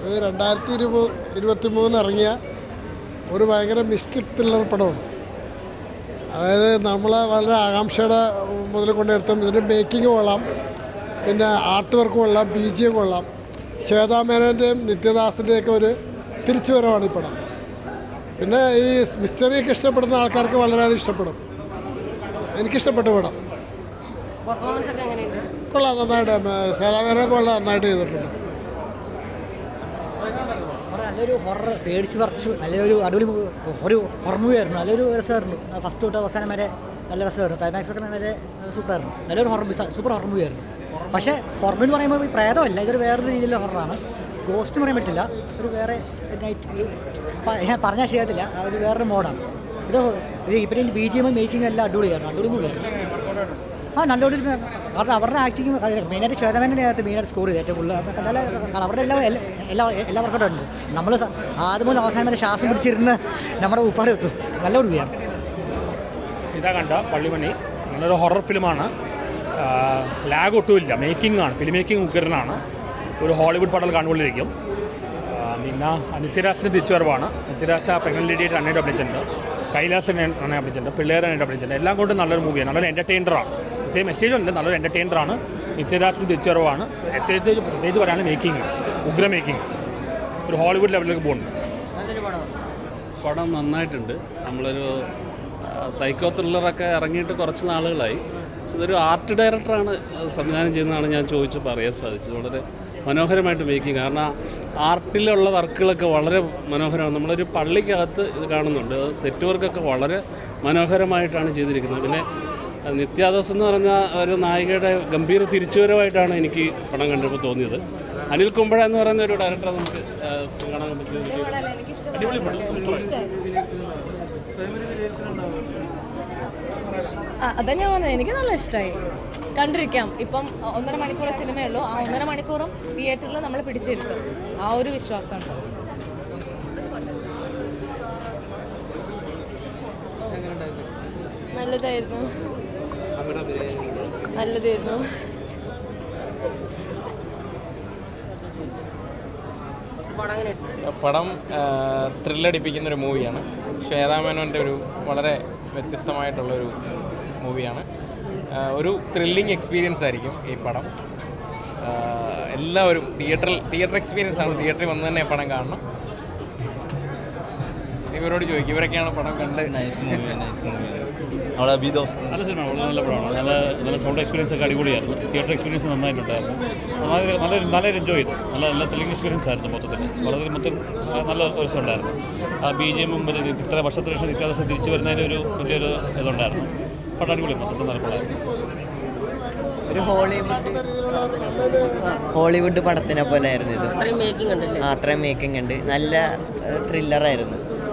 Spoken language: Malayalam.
ഇത് രണ്ടായിരത്തി ഇരുപത് ഇരുപത്തി മൂന്ന് ഇറങ്ങിയ ഒരു ഭയങ്കര മിസ്റ്റഡ് ത്രില്ലർ പടമാണ് അതായത് നമ്മളെ വളരെ ആകാംക്ഷയുടെ മുതൽ കൊണ്ടുവരുത്തും ഇതിൻ്റെ മേക്കിംഗ് കൊള്ളാം പിന്നെ ആർട്ട് വർക്ക് കൊള്ളാം ബി ജി എം കൊള്ളാം ശ്വേതാമേനൻ്റെയും നിത്യദാസിൻ്റെയൊക്കെ ഒരു തിരിച്ചുവരവാണ് ഈ പടം പിന്നെ ഈ മിസ്റ്ററിയൊക്കെ ഇഷ്ടപ്പെടുന്ന ആൾക്കാർക്ക് വളരെയധികം ഇഷ്ടപ്പെടും എനിക്കിഷ്ടപ്പെട്ട പടം പെർഫോമൻസ് ഒക്കെ എങ്ങനെയുണ്ട് കൊള്ളാം നന്നായിട്ട് ശ്വേതാമേനൊക്കെ കൊള്ളാം നന്നായിട്ട് ചെയ്തിട്ടുണ്ട് അവിടെ നല്ലൊരു ഹൊറർ പേടിച്ച് പറിച്ചു നല്ലൊരു അടിപൊളി മൂ- ഒരു ഹൊറർ മൂവി ആയിരുന്നു നല്ലൊരു രസമായിരുന്നു ഫസ്റ്റ് തൊട്ട് അവസാനം വരെ നല്ല രസമായിരുന്നു ക്ലൈമാക്സ് ഒക്കെ നല്ല സൂപ്പറായിരുന്നു നല്ലൊരു ഹൊറർ സൂപ്പർ ഹൊറർ മൂവി ആയിരുന്നു പക്ഷേ ഹൊറർ എന്ന് പറയുമ്പോൾ ഈ പ്രേതമല്ല ഇതൊരു വേറൊരു രീതിയിലുള്ള ഹൊററാണ് ഗോസ്റ്റ് പറയാൻ പറ്റില്ല ഒരു വേറെ നൈറ്റ് ഒരു പ- ഞാൻ പറഞ്ഞാൽ ശരിയാകത്തില്ല ആ ഒരു വേറൊരു മോഡാണ് ഇത് ഇത് ഇപ്പം ബി ജി എമ്മും മേക്കിങ്ങും എല്ലാം അടിപൊളിയായിരുന്നു അടിപൊളി മൂവിയായിരുന്നു ആ നല്ലൊരു കാരണം അവരുടെ ആക്ടിങ് മെയിനായിട്ട് ശ്വേതമേൻ്റെ അകത്ത് മെയിനായിട്ട് സ്കോർ ചെയ്ത് ഏറ്റവും കൂടുതൽ അപ്പം നല്ല കാരണം അവരുടെ എല്ലാ എല്ലാ എല്ലാ എല്ലാ വർക്കൗട്ടും ഉണ്ട് നമ്മൾ ആദ്യം മുതൽ അവസാനം വരെ ശ്വാസം പിടിച്ചിരുന്ന് നമ്മുടെ ഉപ്പാട് എത്തും നല്ല മൂവിയാണ് ഇതാ കണ്ട പള്ളിമണി നല്ലൊരു ഹൊറർ ഫിലിമാണ് ലാഗ് ഒട്ടുമില്ല മേക്കിംഗ് ആണ് ഫിലിം മേക്കിംഗ് ഉഗ്രനാണ് ഒരു ഹോളിവുഡ് പടം കാണുകൊണ്ടിരിക്കും ആ, പിന്നെ നിത്യരാജിൻ്റെ തിരിച്ചുവരവാണ് നിത്യരാജ പെങ്ങൽ ലേഡിയായിട്ട് അണ്ണയുടെ അഭിനയിച്ചിട്ടുണ്ട് കൈലാസൻ അണ്ണയെ അഭിനയിച്ചിട്ടുണ്ട് പിള്ളേരെ അണ്ണയുടെ അഭിനയിച്ചിട്ടുണ്ട് എല്ലാം കൊണ്ടും നല്ലൊരു മൂവിയാണ് നല്ലൊരു എൻ്റർടൈനറാണ് പ്രത്യേക മെസ്സേജ് ഉണ്ട് നല്ലൊരു എൻ്റർടൈനറാണ് നിത്യരാജിൻ്റെ തിരിച്ചുവരവാണ് പ്രത്യേകിച്ച് പ്രത്യേകിച്ച് പറയുകയാണ് മേക്കിംഗ് ഉഗ്ര മേക്കിംഗ് ഒരു ഹോളിവുഡ് ലെവലിലേക്ക് പോകുന്നുണ്ട് നല്ലൊരു പടമാണ് പടം നന്നായിട്ടുണ്ട് നമ്മളൊരു സൈക്കോ ത്രില്ലറൊക്കെ ഇറങ്ങിയിട്ട് കുറച്ച് നാളുകളായി പക്ഷെ ഇതൊരു ആർട്ട് ഡയറക്ടറാണ് സംവിധാനം ചെയ്യുന്നതാണ് ഞാൻ ചോദിച്ചപ്പോൾ അറിയാൻ സാധിച്ചത് വളരെ മനോഹരമായിട്ട് മേക്കിങ് കാരണം ആർട്ടിലുള്ള വർക്കുകളൊക്കെ വളരെ മനോഹരമാണ് നമ്മളൊരു പള്ളിക്കകത്ത് ഇത് കാണുന്നുണ്ട് അത് സെറ്റ് വർക്കൊക്കെ വളരെ മനോഹരമായിട്ടാണ് ചെയ്തിരിക്കുന്നത് പിന്നെ നിത്യാദാസ് എന്ന് പറഞ്ഞ ഒരു നായികയുടെ ഗംഭീര തിരിച്ചുവരവായിട്ടാണ് എനിക്ക് പടം കണ്ടപ്പോൾ തോന്നിയത് അനിൽ കുമ്പഴ എന്ന് പറയുന്ന ഒരു ഡയറക്ടറെ നമുക്ക് ആ, കാണാൻ പറ്റിയത് അടിപൊളി പടം ആ, അതാ ഞാൻ പറഞ്ഞത് എനിക്ക് നല്ല ഇഷ്ടമായി കണ്ടിരിക്കാം ഇപ്പം ഒന്നര മണിക്കൂർ സിനിമയേ ഉള്ളൂ ആ ഒന്നര മണിക്കൂറും തിയേറ്ററിൽ നമ്മൾ പിടിച്ചിരുത്തും ആ ഒരു വിശ്വാസമുണ്ട് നല്ലതായിരുന്നു നല്ലതായിരുന്നു പടം എങ്ങനെയുണ്ട് പടം ത്രില്ലടിപ്പിക്കുന്ന ഒരു മൂവിയാണ് ശ്വേതാമേനോൻ്റെ ഒരു വളരെ വ്യത്യസ്തമായിട്ടുള്ളൊരു മൂവിയാണ് ആ, ഒരു ത്രില്ലിംഗ് എക്സ്പീരിയൻസ് ആയിരിക്കും ഈ പടം ആ, എല്ലാവരും തിയേറ്ററിൽ തിയേറ്റർ എക്സ്പീരിയൻസ് ആണ് തിയേറ്ററിൽ വന്ന് തന്നെ പടം കാണണം ഇവരോട് ചോദിക്കും ഇവരൊക്കെയാണ് പടം കണ്ട് നൈസ് മൂവി നൈസ് മൂവി അവിടെ അബിദോസ് നല്ല സിനിമ വളരെ നല്ല പടമാണ് നല്ല നല്ല സൗണ്ട് എക്സ്പീരിയൻസ് ഒക്കെ അടിപൊളിയായിരുന്നു തിയേറ്റർ എക്സ്പീരിയൻസ് നന്നായിട്ടുണ്ടായിരുന്നു നല്ല നല്ല നല്ല എൻജോയ് ചെയ്തു നല്ല നല്ല ത്രില്ലിംഗ് എക്സ്പീരിയൻസ് ആയിരുന്നു മൊത്തത്തിൽ വളരെ മൊത്തം ആ, നല്ല ഒരു രസം ഉണ്ടായിരുന്നു ആ ബി ജി എമ്മും ഇത്ര വർഷത്തിന് ശേഷം നിത്യാദാസം തിരിച്ചു വരുന്നതിൻ്റെ ഒരു വലിയൊരു ഇതുണ്ടായിരുന്നു പടം അടിപൊളി മൊത്തത്തിൽ നല്ല പടമായിരുന്നു ഒരു ഹോളിവുഡ് ഹോളിവുഡ് പടത്തിനെ പോലെ ആയിരുന്നു ഇത് അത്രയും മേക്കിംഗ് ഉണ്ടല്ലേ ആ അത്രയും മേക്കിംഗ് ഉണ്ട് നല്ല ത്രില്ലറായിരുന്നു